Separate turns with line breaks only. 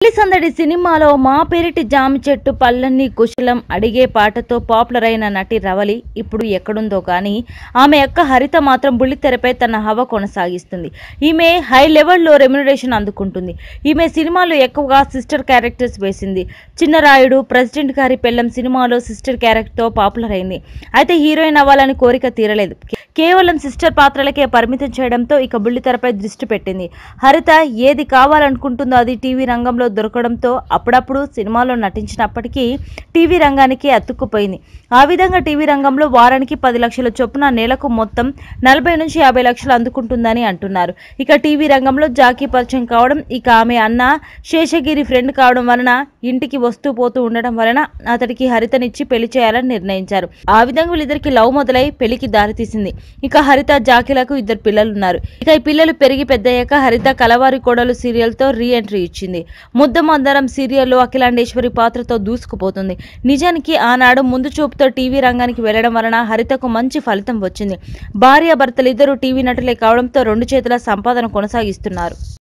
పెళ్లి సందడి సినిమాలో మా పేరిటి జామి చెట్టు పళ్ళన్ని కుశలం అడిగే పాటతో పాపులర్ అయిన నటి రవలి ఇప్పుడు ఎక్కడుందో కానీ ఆమె యొక్క హరిత మాత్రం బుల్లితెరపై తన హవ కొనసాగిస్తుంది ఈమె హై లెవెల్లో రెమ్యునరేషన్ అందుకుంటుంది ఈమె సినిమాలో ఎక్కువగా సిస్టర్ క్యారెక్టర్స్ వేసింది చిన్నరాయుడు ప్రెసిడెంట్ గారి పెళ్ళం సినిమాలో సిస్టర్ క్యారెక్టర్తో పాపులర్ అయింది అయితే హీరోయిన్ అవ్వాలని కోరిక తీరలేదు కేవలం సిస్టర్ పాత్రలకే పరిమితం చేయడంతో ఇక బుల్లితెరపై దృష్టి పెట్టింది హరిత ఏది కావాలనుకుంటుందో అది టీవీ రంగంలో దొరకడంతో అప్పుడప్పుడు సినిమాలో నటించినప్పటికీ టీవీ రంగానికి అతుక్కుపోయింది ఆ విధంగా టీవీ రంగంలో వారానికి పది లక్షల చొప్పున నెలకు మొత్తం నలభై నుంచి యాభై లక్షలు అందుకుంటుందని అంటున్నారు ఇక టీవీ రంగంలో జాకీ పరిచయం కావడం ఇక ఆమె అన్న శేషగిరి ఫ్రెండ్ కావడం వలన ఇంటికి వస్తూ పోతూ ఉండడం వలన అతడికి హరితనిచ్చి పెళ్లి చేయాలని నిర్ణయించారు ఆ విధంగా వీళ్ళిద్దరికి లవ్ మొదలై పెళ్లికి దారితీసింది ఇక హరిత జాకీలకు ఇద్దరు పిల్లలు ఉన్నారు ఇక ఈ పిల్లలు పెరిగి పెద్దయ్యాక హరిత కలవారి కోడలు సీరియల్ తో రీ ఎంట్రీ ఇచ్చింది ముద్దమందరం సీరియల్లో అఖిలాండేశ్వరి పాత్రతో దూసుకుపోతుంది నిజానికి ఆనాడు ముందు చూపుతో టీవీ రంగానికి వెళ్లడం వలన హరితకు మంచి ఫలితం వచ్చింది భార్య భర్తలిద్దరూ టీవీ నటులే కావడంతో రెండు చేతుల సంపాదన కొనసాగిస్తున్నారు